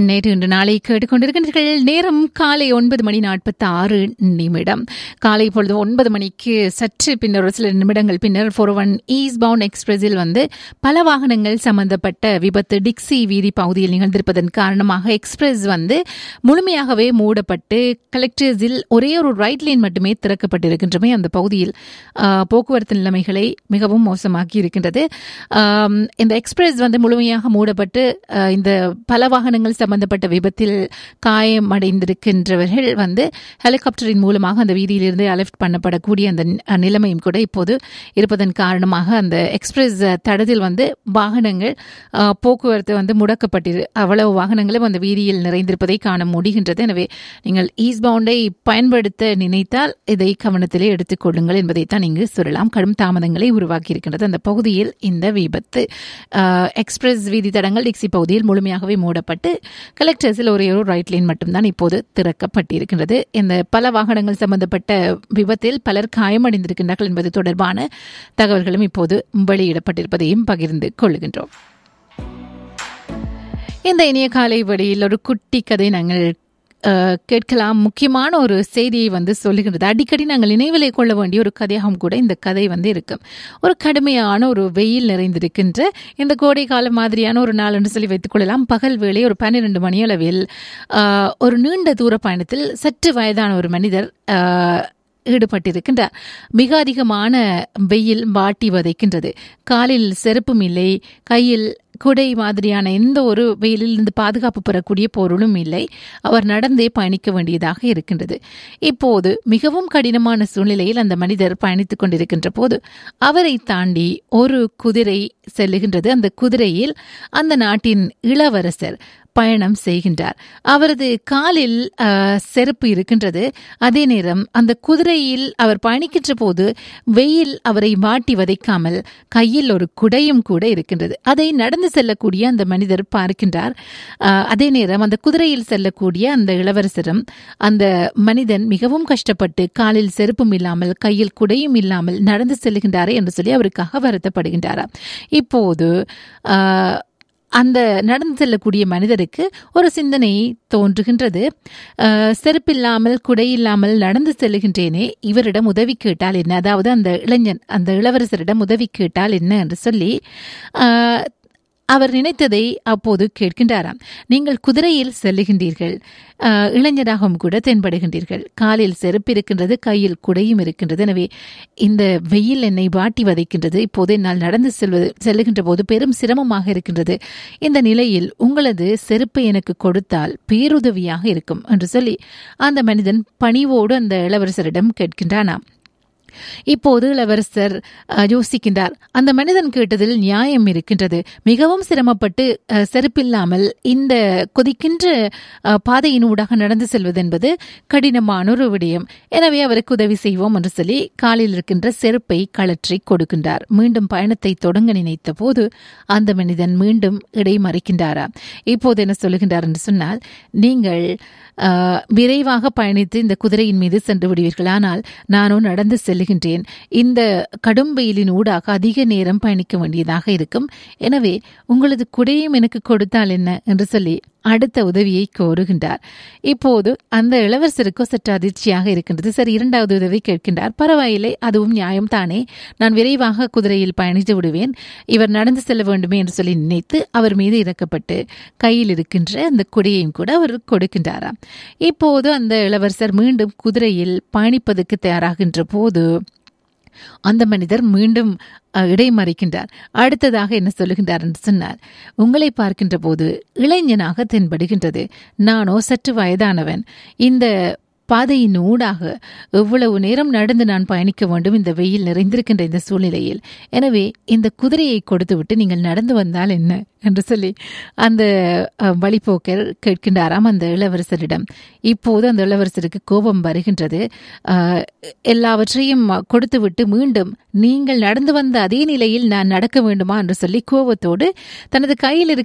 நேற்று இன்று நாளை கேட்டுக்கொண்டிருக்கின்றீர்கள் நேரம் காலை ஒன்பது மணி நாற்பத்தி ஆறு நிமிடம் காலை பொழுது ஒன்பது மணிக்கு சற்று பின்னர் ஒரு சில நிமிடங்கள் பின்னர் ஃபோர் ஒன் ஈஸ்ட் பவுண்ட் எக்ஸ்பிரஸில் வந்து பல வாகனங்கள் சம்பந்தப்பட்ட விபத்து டிக்சி வீதி பகுதியில் நிகழ்ந்திருப்பதன் காரணமாக எக்ஸ்பிரஸ் வந்து முழுமையாகவே மூடப்பட்டு கலெக்டர்ஸில் ஒரே ஒரு ரைட் லைன் மட்டுமே திறக்கப்பட்டிருக்கின்றமை அந்த பகுதியில் ஆ, போக்குவரத்து நிலைமைகளை மிகவும் மோசமாக்கி இருக்கின்றது ஆம், இந்த எக்ஸ்பிரஸ் வந்து முழுமையாக மூடப்பட்டு ஆ, இந்த பல வாகனங்கள் சம்பந்தப்பட்ட விபத்தில் காயமடைந்திருக்கின்றவர்கள் வந்து ஹெலிகாப்டரின் மூலமாக அந்த வீதியிலிருந்து அலிஃப்ட் பண்ணப்படக்கூடிய அந்த நி- நிலைமையும் கூட இப்போது இருப்பதன் காரணமாக அந்த எக்ஸ்பிரஸ் தடத்தில் வந்து வாகனங்கள் ஆ, போக்குவரத்து வந்து முடக்கப்பட்டிரு அவ்வளவு வாகனங்களும் அந்த வீதியில் நிறைந்திருப்பதை காண முடிகின்றது எனவே நீங்கள் ஈஸ்ட் பவுண்டை பயன்படுத்த நினைத்தால் இதை கவனத்திலே எடுத்துக் கொள்ளுங்கள் என்பதைத்தான் இங்கு சொல்லலாம் கடும் தாமதங்களை உருவாக்கி இருக்கின்றது அந்த பகுதியில் இந்த விபத்து ஆ, எக்ஸ்பிரஸ் வீதி தடங்கள் டிக்சி பகுதியில் முழுமையாகவே மூடப்பட்டு கலெக்டர்ஸில் ஒரே ஒரு ரைட் லைன் மட்டும்தான் இப்போது திறக்கப்பட்டிருக்கின்றது இந்த பல வாகனங்கள் சம்பந்தப்பட்ட விபத்தில் பலர் காயமடைந்திருக்கின்றார்கள் என்பது தொடர்பான தகவல்களும் இப்போது வெளியிடப்பட்டிருப்பதையும் பகிர்ந்து கொள்ளுகின்றோம் இந்த இனிய காலை வழியில் ஒரு குட்டி கதை நாங்கள் அஹ், கேட்கலாம் முக்கியமான ஒரு செய்தியை வந்து சொல்லுகின்றது அடிக்கடி நாங்கள் நினைவிலே கொள்ள வேண்டிய ஒரு கதையாகவும் கூட இந்த கதை வந்து இருக்கும் ஒரு கடுமையான ஒரு வெயில் நிறைந்திருக்கின்ற இந்த கோடை காலம் மாதிரியான ஒரு நாள் என்று சொல்லி வைத்துக் கொள்ளலாம் பகல் வேளை ஒரு பன்னிரண்டு மணி அளவில் அஹ், ஒரு நீண்ட தூர பயணத்தில் சற்று வயதான ஒரு மனிதர் அஹ், ஈடுபட்டிருக்கின்றார் மிக அதிகமான வெயில் வாட்டி வதைக்கின்றது காலில் செருப்பும் இல்லை கையில் குடை மாதிரியான எந்த ஒரு வெயிலிலிருந்து பாதுகாப்பு பெறக்கூடிய பொருளும் இல்லை அவர் நடந்தே பயணிக்க வேண்டியதாக இருக்கின்றது இப்போது மிகவும் கடினமான சூழ்நிலையில் அந்த மனிதர் பயணித்துக் கொண்டிருக்கின்ற போது அவரை தாண்டி ஒரு குதிரை செல்லுகின்றது அந்த குதிரையில் அந்த நாட்டின் இளவரசர் பயணம் செய்கின்றார் அவரது காலில் அஹ், செருப்பு இருக்கின்றது அதே நேரம் அந்த குதிரையில் அவர் பயணிக்கின்ற போது வெயில் அவரை வாட்டி வதைக்காமல் கையில் ஒரு குடையும் கூட இருக்கின்றது அதை நடந்து செல்லக்கூடிய அந்த மனிதர் பார்க்கின்றார் அஹ், அதே நேரம் அந்த குதிரையில் செல்லக்கூடிய அந்த இளவரசரும் அந்த மனிதன் மிகவும் கஷ்டப்பட்டு காலில் செருப்பும் இல்லாமல் கையில் குடையும் இல்லாமல் நடந்து செல்லுகின்றாரே என்று சொல்லி அவருக்காக வருத்தப்படுகின்றாராம் இப்போது அஹ், அந்த நடந்து செல்லக்கூடிய மனிதருக்கு ஒரு சிந்தனை தோன்றுகின்றது அஹ், செருப்பில்லாமல் குடையில்லாமல் நடந்து செல்லுகின்றேனே இவரிடம் உதவி கேட்டால் என்ன அதாவது அந்த இளைஞன் அந்த இளவரசரிடம் உதவி கேட்டால் என்ன என்று சொல்லி அஹ், அவர் நினைத்ததை அப்போது கேட்கின்றாராம் நீங்கள் குதிரையில் செல்லுகின்றீர்கள் அஹ், இளைஞராகவும் கூட தென்படுகின்றீர்கள் காலில் செருப்பு இருக்கின்றது கையில் குடையும் இருக்கின்றது எனவே இந்த வெயில் என்னை வாட்டி வதைக்கின்றது இப்போது என்னால் நடந்து செல்வது செல்லுகின்ற போது பெரும் சிரமமாக இருக்கின்றது இந்த நிலையில் உங்களது செருப்பை எனக்கு கொடுத்தால் பேருதவியாக இருக்கும் என்று சொல்லி அந்த மனிதன் பணிவோடு அந்த இளவரசரிடம் கேட்கின்றானாம் இப்போது இளவரசர் அஹ், யோசிக்கின்றார் அந்த மனிதன் கேட்டதில் நியாயம் இருக்கின்றது மிகவும் சிரமப்பட்டு அஹ், செருப்பில்லாமல் இந்த கொதிக்கின்ற அஹ், பாதையின் ஊடாக நடந்து செல்வது என்பது கடினமான ஒரு விடயம் எனவே அவருக்கு உதவி செய்வோம் என்று சொல்லி காலில் இருக்கின்ற செருப்பை கழற்றி கொடுக்கின்றார் மீண்டும் பயணத்தை தொடங்க நினைத்த போது அந்த மனிதன் மீண்டும் இடைமறிக்கின்றாரா இப்போது என்ன சொல்லுகின்றார் என்று சொன்னால் நீங்கள் அஹ், விரைவாக பயணித்து இந்த குதிரையின் மீது சென்று விடுவீர்கள் ஆனால் நானோ நடந்து செல்லுகின்றேன் இந்த கடும் வெயிலின் ஊடாக அதிக நேரம் பயணிக்க வேண்டியதாக இருக்கும் எனவே உங்களது குடையும் எனக்கு கொடுத்தால் என்ன என்று சொல்லி அடுத்த உதவியை கோருகின்றார் இப்போது அந்த இளவரசருக்கோ சற்று அதிர்ச்சியாக இருக்கின்றது சரி இரண்டாவது உதவி கேட்கின்றார் பரவாயில்லை அதுவும் நியாயம் தானே நான் விரைவாக குதிரையில் பயணித்து விடுவேன் இவர் நடந்து செல்ல வேண்டுமே என்று சொல்லி நினைத்து அவர் மீது இறக்கப்பட்டு கையில் இருக்கின்ற அந்த குடையையும் கூட அவர் கொடுக்கின்றாராம் இப்போது அந்த இளவரசர் மீண்டும் குதிரையில் பயணிப்பதற்கு தயாராகின்ற போது அந்த மனிதர் மீண்டும் அஹ், இடைமறிக்கின்றார் அடுத்ததாக என்ன சொல்லுகின்றார் என்று சொன்னார் உங்களை பார்க்கின்ற போது இளைஞனாக தென்படுகின்றது நானோ சற்று வயதானவன் இந்த பாதையின் ஊடாக எவ்வளவு நேரம் நடந்து நான் பயணிக்க வேண்டும் இந்த வெயில் நிறைந்திருக்கின்ற இந்த சூழ்நிலையில் எனவே இந்த குதிரையை கொடுத்துவிட்டு நீங்கள் நடந்து வந்தால் என்ன என்று சொல்லி அந்த அஹ், வழிப்போக்கர் கேட்கின்றாராம் அந்த இளவரசரிடம் இப்போது அந்த இளவரசருக்கு கோபம் வருகின்றது அஹ், எல்லாவற்றையும் கொடுத்துவிட்டு மீண்டும் நீங்கள் நடந்து வந்த அதே நிலையில் நான் நடக்க வேண்டுமா என்று சொல்லி கோபத்தோடு தனது கையில் இருக்கின்ற